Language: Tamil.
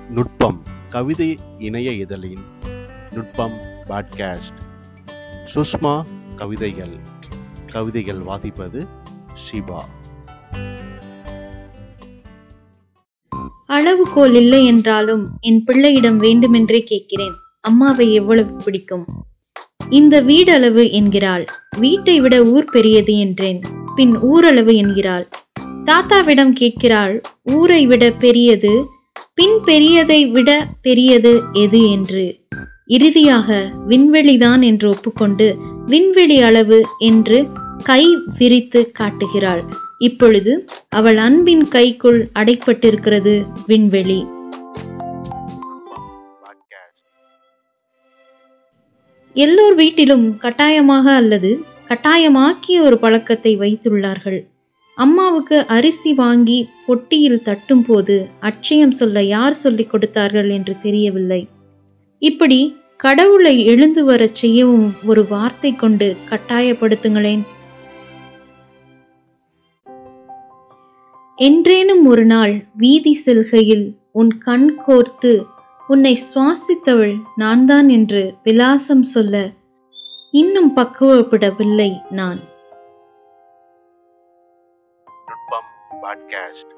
நுட்பம் கவிதை இணைய இதழின் நுட்பம் பாட்காஸ்ட் சுஷ்மா கவிதைகள் கவிதைகள் வாசிப்பது ஷிபா அளவுகோல் இல்லை என்றாலும் என் பிள்ளையிடம் வேண்டுமென்றே கேட்கிறேன் அம்மாவை எவ்வளவு பிடிக்கும் இந்த வீடளவு என்கிறாள் வீட்டை விட ஊர் பெரியது என்றேன் பின் ஊரளவு என்கிறாள் தாத்தாவிடம் கேட்கிறாள் ஊரை விட பெரியது பின் பெரியதை விட பெரியது எது என்று இறுதியாக விண்வெளிதான் என்று ஒப்புக்கொண்டு விண்வெளி அளவு என்று கை விரித்து காட்டுகிறாள் இப்பொழுது அவள் அன்பின் கைக்குள் அடைப்பட்டிருக்கிறது விண்வெளி எல்லோர் வீட்டிலும் கட்டாயமாக அல்லது கட்டாயமாக்கிய ஒரு பழக்கத்தை வைத்துள்ளார்கள் அம்மாவுக்கு அரிசி வாங்கி பொட்டியில் தட்டும் போது அட்சயம் சொல்ல யார் சொல்லிக் கொடுத்தார்கள் என்று தெரியவில்லை இப்படி கடவுளை எழுந்து வரச் செய்யவும் ஒரு வார்த்தை கொண்டு கட்டாயப்படுத்துங்களேன் என்றேனும் ஒரு நாள் வீதி செல்கையில் உன் கண் கோர்த்து உன்னை சுவாசித்தவள் நான்தான் என்று விலாசம் சொல்ல இன்னும் பக்குவப்படவில்லை நான் நுட்பம் பாட்காஸ்ட்